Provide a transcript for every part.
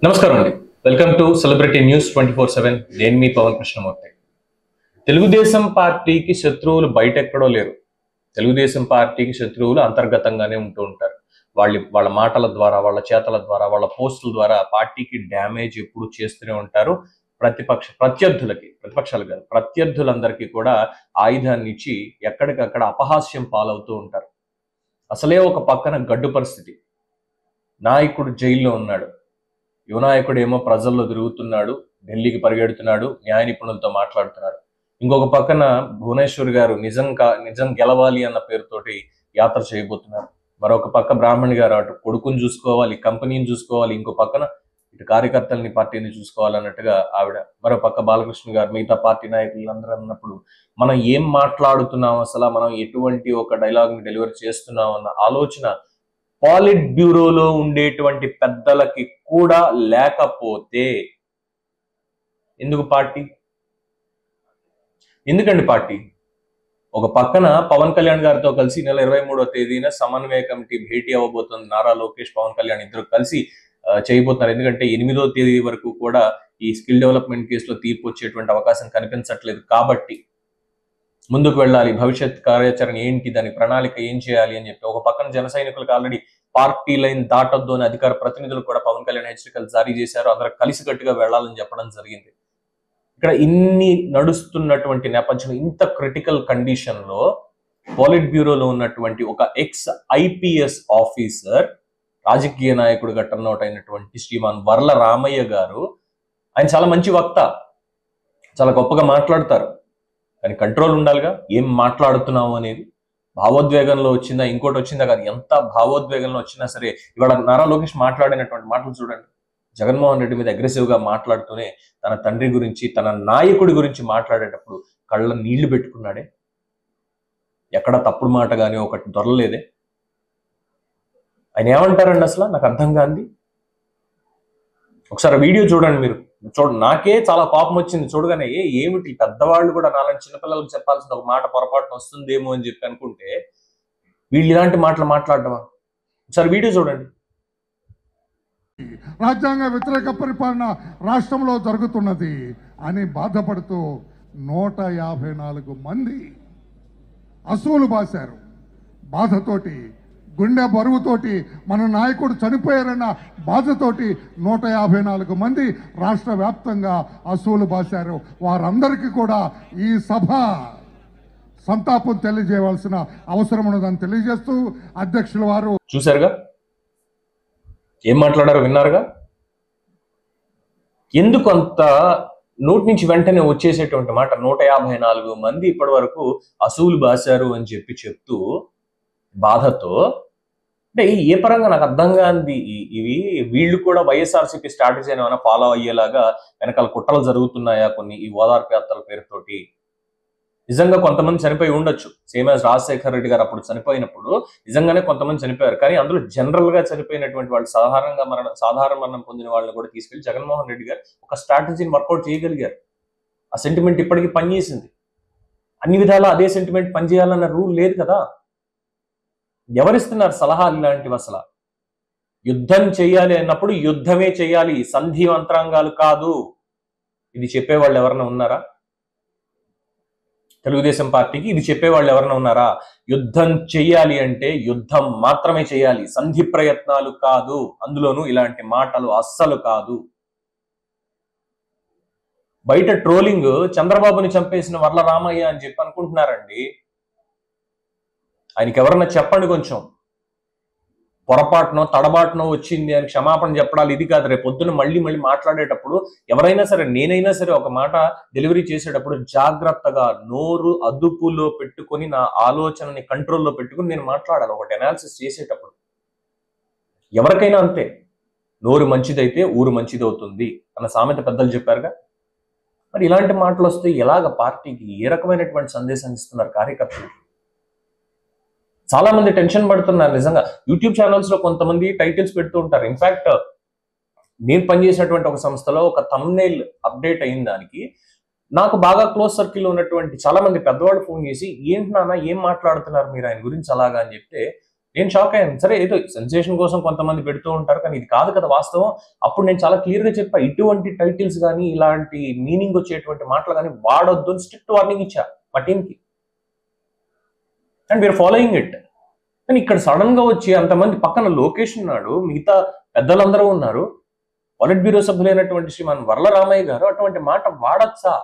నమస్కారం అండి welcome to celebrity news twenty four seven నేను మీ పవన్ కృష్ణమూర్తి తెలుగుదేశం పార్టీకి శత్రువులు బయట ఎక్కడో లేరు తెలుగుదేశం పార్టీకి శత్రువులు అంతర్గతంగానే ఉంటూ ఉంటారు వాళ్ళ వాళ్ళ మాటల ద్వారా వాళ్ళ చేతల ద్వారా వాళ్ళ పోస్టుల ద్వారా పార్టీకి డ్యామేజ్ ఎప్పుడు చేస్తూనే ఉంటారు ప్రతిపక్ష ప్రత్యర్థులకి ప్రతిపక్షాలు కాదు ప్రత్యర్థులందరికీ కూడా ఆయుధాన్ని ఇచ్చి ఎక్కడికక్కడ అపహాస్యం పాలవుతూ ఉంటారు అసలే ఒక పక్కన గడ్డు పరిస్థితి నాయకుడు జైల్లో ఉన్నాడు యువనాయకుడు ఏమో ప్రజల్లో తిరుగుతున్నాడు ఢిల్లీకి పరిగెడుతున్నాడు న్యాయ నిపుణులతో మాట్లాడుతున్నాడు ఇంకొక పక్కన భువనేశ్వర్ గారు నిజం కా నిజం గెలవాలి అన్న పేరుతోటి యాత్ర చేయబోతున్నారు మరొక పక్క బ్రాహ్మణి గారు అటు కొడుకుని చూసుకోవాలి కంపెనీని చూసుకోవాలి ఇంకో పక్కన ఇటు కార్యకర్తల్ని పార్టీని చూసుకోవాలన్నట్టుగా ఆవిడ మరో పక్క బాలకృష్ణ గారు మిగతా పార్టీ నాయకులు అందరూ అన్నప్పుడు మనం ఏం మాట్లాడుతున్నాం అసలు మనం ఎటువంటి ఒక డైలాగ్ ని డెలివరీ చేస్తున్నాం అన్న ఆలోచన పాలిట్ బ్యూరోలో ఉండేటువంటి పెద్దలకి కూడా లేకపోతే ఎందుకు పార్టీ ఎందుకండి పార్టీ ఒక పక్కన పవన్ కళ్యాణ్ గారితో కలిసి నెల ఇరవై మూడో తేదీన సమన్వయ కమిటీ భేటీ అవ్వబోతుంది నారా లోకేష్ పవన్ కళ్యాణ్ ఇద్దరు కలిసి ఆ, చేయబోతున్నారు ఎందుకంటే ఎనిమిదో తేదీ వరకు కూడా ఈ స్కిల్ డెవలప్మెంట్ కేసులో తీర్పు వచ్చేటువంటి అవకాశం కనిపించట్లేదు కాబట్టి ముందుకు వెళ్ళాలి భవిష్యత్ కార్యాచరణ ఏంటి దాని ప్రణాళిక ఏం చేయాలి అని చెప్పి ఒక పక్కన జన సైనికులకు ఆల్రెడీ పార్టీ లైన్ దాటొద్దు అని అధికార ప్రతినిధులు కూడా పవన్ కళ్యాణ్ హెచ్చరికలు జారీ చేశారు అందరూ కలిసికట్టుగా వెళ్ళాలని చెప్పడం జరిగింది ఇక్కడ ఇన్ని నడుస్తున్నటువంటి నేపథ్యంలో ఇంత క్రిటికల్ కండిషన్ లో పాలిట్ బ్యూరోలో ఉన్నటువంటి ఒక ఎక్స్ ఐపీఎస్ ఆఫీసర్ రాజకీయ నాయకుడిగా టర్న్అవుట్ అయినటువంటి శ్రీమాన్ వర్ల రామయ్య గారు ఆయన చాలా మంచి వక్త చాలా గొప్పగా మాట్లాడతారు కానీ కంట్రోల్ ఉండాలిగా ఏం మాట్లాడుతున్నావు అనేది భావోద్వేగంలో వచ్చిందా ఇంకోటి వచ్చిందా కాదు ఎంత భావోద్వేగంలో వచ్చినా సరే ఇవాళ నారా లోకేష్ మాట్లాడినటువంటి మాటలు చూడండి జగన్మోహన్ రెడ్డి మీద అగ్రెసివ్ గా మాట్లాడుతూనే తన తండ్రి గురించి తన నాయకుడి గురించి మాట్లాడేటప్పుడు కళ్ళ నీళ్లు పెట్టుకున్నాడే ఎక్కడ తప్పుడు మాట కానీ ఒకటి దొరలేదే ఆయన ఏమంటారండి అసలు నాకు అర్థం కాంది ఒకసారి వీడియో చూడండి మీరు చూడండి నాకే చాలా కోపం వచ్చింది చూడగానే ఏ ఏమిటి పెద్దవాళ్ళు కూడా నాలాంటి చిన్నపిల్లలకు చెప్పాల్సిన ఒక మాట పొరపాటున వస్తుందేమో అని చెప్పి అనుకుంటే వీళ్ళు ఇలాంటి మాటలు మాట్లాడటమా ఒకసారి వీడియో చూడండి రాజ్యాంగ వ్యతిరేక పరిపాలన రాష్ట్రంలో జరుగుతున్నది అని బాధపడుతూ నూట యాభై నాలుగు మంది అసూలు బాశారు బాధతోటి గుండె బరువుతోటి మన నాయకుడు చనిపోయారన్న బాధతోటి నూట యాభై నాలుగు మంది రాష్ట్ర వ్యాప్తంగా అసూలు బాశారు వారందరికీ కూడా ఈ సభ సంతాపం తెలియజేయవలసిన అవసరం ఉన్నదని తెలియజేస్తూ అధ్యక్షుల వారు చూశారుగా ఏం మాట్లాడారో విన్నారుగా ఎందుకు అంత నోటి నుంచి వెంటనే వచ్చేసేటువంటి మాట నూట యాభై నాలుగు మంది ఇప్పటి వరకు అసూలు బాశారు అని చెప్పి చెప్తూ బాధతో అంటే ఏ పరంగా నాకు అర్థం కాంది ఈ- ఇవి వీళ్ళు కూడా వైఎస్ఆర్సీపీ స్ట్రాటజీ ఏమైనా ఫాలో అయ్యేలాగా వెనకాల కుట్రలు జరుగుతున్నాయా కొన్ని ఈ ఓదార్పు యాత్రల పేరుతోటి నిజంగా కొంతమంది చనిపోయి ఉండొచ్చు సేమ్ యాజ్ రాజశేఖర్ రెడ్డి గారు అప్పుడు చనిపోయినప్పుడు నిజంగానే కొంతమంది చనిపోయారు కానీ అందులో జనరల్ గా చనిపోయినటువంటి వాళ్ళు సాధారణంగా మరణ సాధారణ మరణం పొందిన వాళ్ళని కూడా తీసుకెళ్లి జగన్మోహన్ రెడ్డి గారు ఒక స్ట్రాటజీని వర్కౌట్ చేయగలిగారు ఆ సెంటిమెంట్ ఇప్పటికీ పనిచేసింది అన్ని విధాలా అదే సెంటిమెంట్ పనిచేయాలన్న రూల్ లేదు కదా ఎవరిస్తున్నారు సలహాలు ఇలాంటివి అసలు యుద్ధం చేయాలి అన్నప్పుడు యుద్ధమే చేయాలి సంధి మంత్రాంగాలు కాదు ఇది చెప్పేవాళ్ళు ఎవరైనా ఉన్నారా తెలుగుదేశం పార్టీకి ఇది చెప్పేవాళ్ళు ఎవరైనా ఉన్నారా యుద్ధం చెయ్యాలి అంటే యుద్ధం మాత్రమే చేయాలి సంధి ప్రయత్నాలు కాదు అందులోనూ ఇలాంటి మాటలు అస్సలు కాదు బయట ట్రోలింగ్ చంద్రబాబుని చంపేసిన వర్ల రామయ్య అని చెప్పి అనుకుంటున్నారండి ఆయనకి ఎవరన్నా చెప్పండి కొంచెం పొరపాటునో తడబాటునో వచ్చింది అని క్షమాపణ చెప్పడాలు ఇది కాదు రేపు పొద్దున మళ్ళీ మళ్ళీ మాట్లాడేటప్పుడు ఎవరైనా సరే నేనైనా సరే ఒక మాట డెలివరీ చేసేటప్పుడు జాగ్రత్తగా నోరు అదుపులో పెట్టుకొని నా ఆలోచనని కంట్రోల్లో పెట్టుకొని నేను మాట్లాడాలి ఒకటి అనాలిసిస్ చేసేటప్పుడు ఎవరికైనా అంతే నోరు మంచిదైతే ఊరు మంచిది అవుతుంది అన్న సామెత పెద్దలు చెప్పారుగా మరి ఇలాంటి మాటలు వస్తే ఎలాగ పార్టీకి ఏ రకమైనటువంటి సందేశాన్ని ఇస్తున్నారు కార్యకర్తలు చాలా మంది టెన్షన్ పడుతున్నారు నిజంగా యూట్యూబ్ ఛానల్స్ లో కొంతమంది టైటిల్స్ పెడుతూ ఉంటారు ఇన్ఫాక్ట్ నేను పనిచేసినటువంటి ఒక సంస్థలో ఒక తమ్నేల్ అప్డేట్ అయిన దానికి నాకు బాగా క్లోజ్ సర్కిల్ ఉన్నటువంటి చాలా మంది పెద్దవాళ్ళు ఫోన్ చేసి ఏంటి నాన్న ఏం మాట్లాడుతున్నారు మీరు ఆయన గురించి అలాగా అని చెప్తే నేను షాక్ అయ్యాను సరే ఏదో సెన్సేషన్ కోసం కొంతమంది పెడుతూ ఉంటారు కానీ ఇది కాదు కదా వాస్తవం అప్పుడు నేను చాలా క్లియర్ గా చెప్పా ఇటువంటి టైటిల్స్ కానీ ఇలాంటి మీనింగ్ వచ్చేటువంటి మాటలు కానీ వాడొద్దు అని స్ట్రిక్ట్ వార్నింగ్ ఇచ్చా మా టీంకి అండ్ వీఆర్ ఫాలోయింగ్ ఇట్ కానీ ఇక్కడ సడన్ గా వచ్చి అంతమంది పక్కన లోకేష్ ఉన్నాడు మిగతా పెద్దలందరూ ఉన్నారు పాలిట్ బ్యూరో సభ్యులైనటువంటి శ్రీమాన్ వరలరామయ్య గారు అటువంటి మాట వాడచ్చా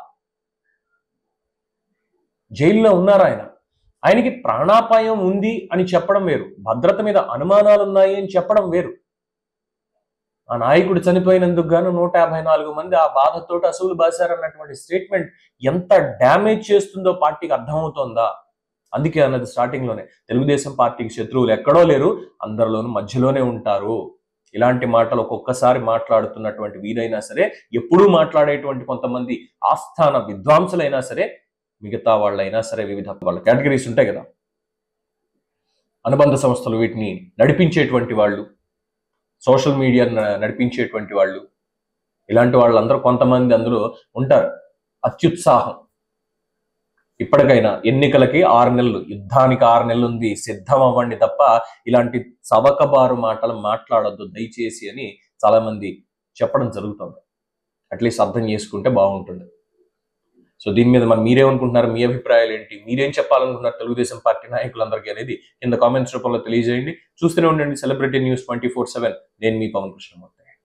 జైల్లో ఉన్నారు ఆయన ఆయనకి ప్రాణాపాయం ఉంది అని చెప్పడం వేరు భద్రత మీద అనుమానాలు ఉన్నాయి అని చెప్పడం వేరు ఆ నాయకుడు చనిపోయినందుకు గాను నూట యాభై నాలుగు మంది ఆ బాధతోటి అసలు బాసారన్నటువంటి స్టేట్మెంట్ ఎంత డ్యామేజ్ చేస్తుందో పార్టీకి అర్థమవుతోందా అందుకే అన్నది స్టార్టింగ్ లోనే తెలుగుదేశం పార్టీకి శత్రువులు ఎక్కడో లేరు అందరిలోనూ మధ్యలోనే ఉంటారు ఇలాంటి మాటలు ఒక్కొక్కసారి మాట్లాడుతున్నటువంటి వీరైనా సరే ఎప్పుడూ మాట్లాడేటువంటి కొంతమంది ఆస్థాన విద్వాంసులైనా సరే మిగతా వాళ్ళైనా సరే వివిధ వాళ్ళ కేటగిరీస్ ఉంటాయి కదా అనుబంధ సంస్థలు వీటిని నడిపించేటువంటి వాళ్ళు సోషల్ మీడియా నడిపించేటువంటి వాళ్ళు ఇలాంటి వాళ్ళందరూ కొంతమంది అందులో ఉంటారు అత్యుత్సాహం ఇప్పటికైనా ఎన్నికలకి ఆరు నెలలు యుద్ధానికి ఆరు నెలలు ఉంది సిద్ధం అవ్వండి తప్ప ఇలాంటి సవకబారు మాటలు మాట్లాడొద్దు దయచేసి అని చాలా మంది చెప్పడం జరుగుతుంది అట్లీస్ట్ అర్థం చేసుకుంటే బాగుంటుంది సో దీని మీద మరి మీరేమనుకుంటున్నారు మీ అభిప్రాయాలు ఏంటి మీరేం చెప్పాలనుకుంటున్నారు తెలుగుదేశం పార్టీ నాయకులందరికీ అనేది కింద కామెంట్స్ రూపంలో తెలియజేయండి చూస్తూనే ఉండండి celebrity news twenty four seven నేను మీ పవన్ కృష్ణమూర్తి